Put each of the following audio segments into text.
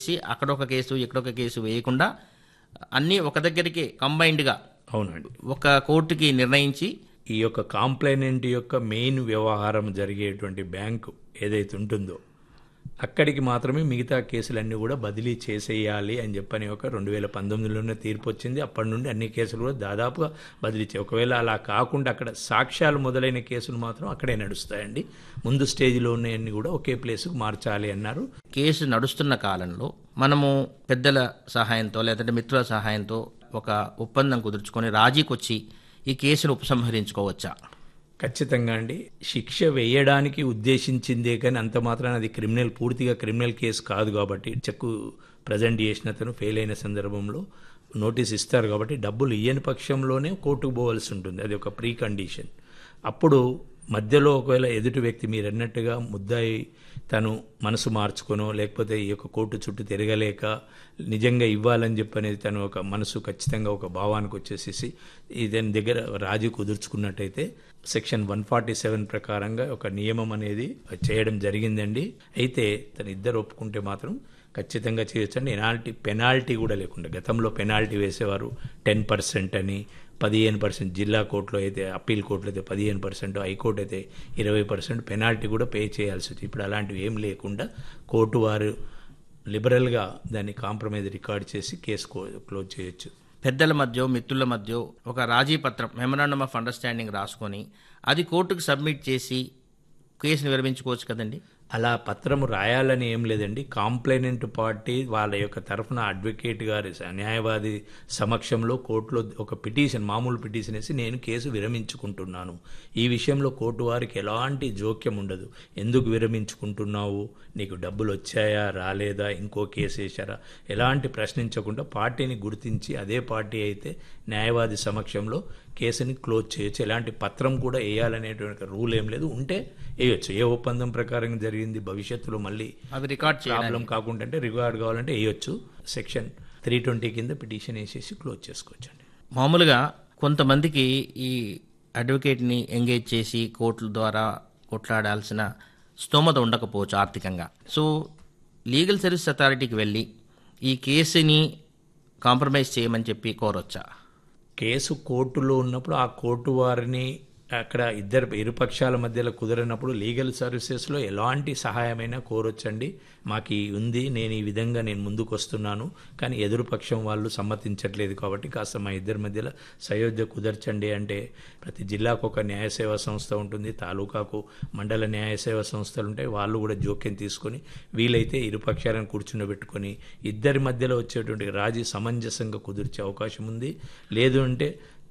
చేసి అక్కడ ఒక కేసు ఇక్కడ ఒక కేసు వేయకుండా అన్నీ ఒక దగ్గరికి కంబైన్డ్గా అవునండి ఒక కోర్టుకి నిర్ణయించి ఈ యొక్క కాంప్లైనెంట్ యొక్క మెయిన్ వ్యవహారం జరిగేటువంటి బ్యాంకు ఏదైతే ఉంటుందో అక్కడికి మాత్రమే మిగతా కేసులన్నీ కూడా బదిలీ చేసేయాలి అని చెప్పని ఒక రెండు వేల పంతొమ్మిదిలోనే తీర్పు వచ్చింది అప్పటి నుండి అన్ని కేసులు కూడా దాదాపుగా బదిలీ చే ఒకవేళ అలా కాకుండా అక్కడ సాక్ష్యాలు మొదలైన కేసులు మాత్రం అక్కడే నడుస్తాయండి ముందు స్టేజ్లో ఉన్నాయన్నీ కూడా ఒకే ప్లేస్కు మార్చాలి అన్నారు కేసు నడుస్తున్న కాలంలో మనము పెద్దల సహాయంతో లేదంటే మిత్రుల సహాయంతో ఒక ఒప్పందం కుదుర్చుకొని రాజీకి వచ్చి ఈ కేసును ఉపసంహరించుకోవచ్చా ఖచ్చితంగా అండి శిక్ష వేయడానికి ఉద్దేశించిందే కానీ అంత మాత్రాన అది క్రిమినల్ పూర్తిగా క్రిమినల్ కేసు కాదు కాబట్టి చెక్కు ప్రజెంట్ చేసిన అతను ఫెయిల్ అయిన సందర్భంలో నోటీస్ ఇస్తారు కాబట్టి డబ్బులు ఇయ్యని పక్షంలోనే కోర్టుకు పోవాల్సి ఉంటుంది అది ఒక ప్రీ కండిషన్ అప్పుడు మధ్యలో ఒకవేళ ఎదుటి వ్యక్తి మీరు అన్నట్టుగా ముద్దాయి తను మనసు మార్చుకొనో లేకపోతే ఈ యొక్క కోర్టు చుట్టూ తిరగలేక నిజంగా ఇవ్వాలని చెప్పనేది తను ఒక మనసు ఖచ్చితంగా ఒక భావానికి వచ్చేసేసి ఇతని దగ్గర రాజీ కుదుర్చుకున్నట్టయితే సెక్షన్ వన్ ఫార్టీ సెవెన్ ప్రకారంగా ఒక నియమం అనేది చేయడం జరిగిందండి అయితే తను ఇద్దరు ఒప్పుకుంటే మాత్రం ఖచ్చితంగా చేయొచ్చండి ఎనాల్టీ పెనాల్టీ కూడా లేకుండా గతంలో పెనాల్టీ వేసేవారు టెన్ పర్సెంట్ అని పదిహేను పర్సెంట్ జిల్లా కోర్టులో అయితే అప్పీల్ కోర్టులో అయితే పదిహేను పర్సెంట్ హైకోర్టు అయితే ఇరవై పర్సెంట్ పెనాల్టీ కూడా పే చేయాల్సి వచ్చింది ఇప్పుడు అలాంటివి ఏం లేకుండా కోర్టు వారు లిబరల్గా దాన్ని కాంప్రమైజ్ రికార్డ్ చేసి కేసు క్లోజ్ చేయొచ్చు పెద్దల మధ్య మిత్రుల మధ్య ఒక రాజీ పత్రం మెమరాండమ్ ఆఫ్ అండర్స్టాండింగ్ రాసుకొని అది కోర్టుకు సబ్మిట్ చేసి కేసును విరమించుకోవచ్చు కదండి అలా పత్రము రాయాలని ఏం లేదండి కాంప్లైనెంట్ పార్టీ వాళ్ళ యొక్క తరఫున అడ్వకేట్ గారి న్యాయవాది సమక్షంలో కోర్టులో ఒక పిటిషన్ మామూలు పిటిషన్ వేసి నేను కేసు విరమించుకుంటున్నాను ఈ విషయంలో కోర్టు వారికి ఎలాంటి జోక్యం ఉండదు ఎందుకు విరమించుకుంటున్నావు నీకు డబ్బులు వచ్చాయా రాలేదా ఇంకో కేసు వేశారా ఎలాంటి ప్రశ్నించకుండా పార్టీని గుర్తించి అదే పార్టీ అయితే న్యాయవాది సమక్షంలో కేసుని క్లోజ్ చేయొచ్చు ఎలాంటి పత్రం కూడా వేయాలనేటువంటి రూల్ ఏం లేదు ఉంటే వేయొచ్చు ఏ ఒప్పందం ప్రకారం జరిగింది భవిష్యత్తులో మళ్ళీ అవి రికార్డ్ చేయాలి ప్రాబ్లం కాకుండా అంటే రికార్డ్ కావాలంటే వేయొచ్చు సెక్షన్ త్రీ ట్వంటీ కింద పిటిషన్ వేసేసి క్లోజ్ చేసుకోవచ్చు అండి మామూలుగా కొంతమందికి ఈ అడ్వకేట్ని ఎంగేజ్ చేసి కోర్టుల ద్వారా కొట్లాడాల్సిన స్తోమత ఉండకపోవచ్చు ఆర్థికంగా సో లీగల్ సర్వీస్ అథారిటీకి వెళ్ళి ఈ కేసుని కాంప్రమైజ్ చేయమని చెప్పి కోరొచ్చా కేసు కోర్టులో ఉన్నప్పుడు ఆ కోర్టు వారిని అక్కడ ఇద్దరు ఇరుపక్షాల మధ్యలో కుదరనప్పుడు లీగల్ సర్వీసెస్లో ఎలాంటి సహాయమైనా కోరొచ్చండి మాకు ఈ ఉంది నేను ఈ విధంగా నేను ముందుకు వస్తున్నాను కానీ ఎదురుపక్షం వాళ్ళు సమ్మతించట్లేదు కాబట్టి కాస్త మా ఇద్దరి మధ్యలో సయోధ్య కుదర్చండి అంటే ప్రతి జిల్లాకు ఒక న్యాయ సేవా సంస్థ ఉంటుంది తాలూకాకు మండల న్యాయ సేవా సంస్థలు ఉంటాయి వాళ్ళు కూడా జోక్యం తీసుకొని వీలైతే ఇరుపక్షాలను కూర్చుండబెట్టుకొని ఇద్దరి మధ్యలో వచ్చేటువంటి రాజీ సమంజసంగా కుదిర్చే అవకాశం ఉంది లేదు అంటే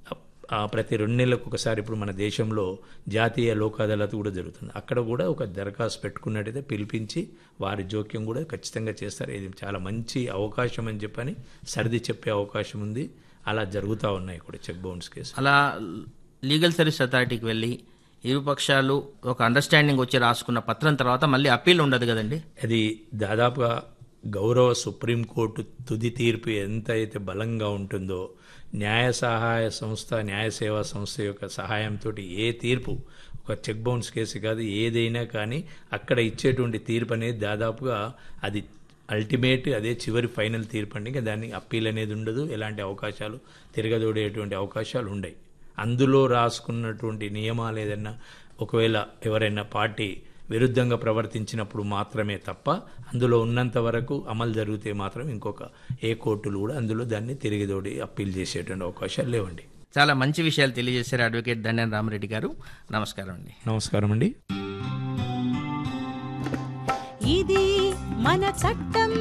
ఆ ప్రతి రెండు నెలలకు ఒకసారి ఇప్పుడు మన దేశంలో జాతీయ లోక్ అదాలత్ కూడా జరుగుతుంది అక్కడ కూడా ఒక దరఖాస్తు పెట్టుకున్నట్టయితే పిలిపించి వారి జోక్యం కూడా ఖచ్చితంగా చేస్తారు ఇది చాలా మంచి అవకాశం అని చెప్పని సర్ది చెప్పే అవకాశం ఉంది అలా జరుగుతూ ఉన్నాయి కూడా చెక్ బౌన్స్ కేసు అలా లీగల్ సర్వీస్ అథారిటీకి వెళ్ళి ఇరుపక్షాలు ఒక అండర్స్టాండింగ్ వచ్చి రాసుకున్న పత్రం తర్వాత మళ్ళీ అప్పీల్ ఉండదు కదండి అది దాదాపుగా గౌరవ సుప్రీంకోర్టు తుది తీర్పు ఎంత అయితే బలంగా ఉంటుందో న్యాయ సహాయ సంస్థ న్యాయ సేవా సంస్థ యొక్క సహాయంతో ఏ తీర్పు ఒక చెక్ బౌన్స్ కేసు కాదు ఏదైనా కానీ అక్కడ ఇచ్చేటువంటి తీర్పు అనేది దాదాపుగా అది అల్టిమేట్ అదే చివరి ఫైనల్ తీర్పు అండి ఇంకా దాన్ని అప్పీల్ అనేది ఉండదు ఎలాంటి అవకాశాలు తిరగదోడేటువంటి అవకాశాలు ఉండవు అందులో రాసుకున్నటువంటి నియమాలు ఏదైనా ఒకవేళ ఎవరైనా పార్టీ విరుద్ధంగా ప్రవర్తించినప్పుడు మాత్రమే తప్ప అందులో ఉన్నంత వరకు అమలు జరిగితే మాత్రం ఇంకొక ఏ కోర్టులు కూడా అందులో దాన్ని తిరిగిదోడి అప్పీల్ చేసేటువంటి అవకాశాలు లేవండి చాలా మంచి విషయాలు తెలియజేశారు అడ్వకేట్ దండన్ రామరెడ్డి గారు నమస్కారం అండి నమస్కారం అండి ఇది మన చట్టం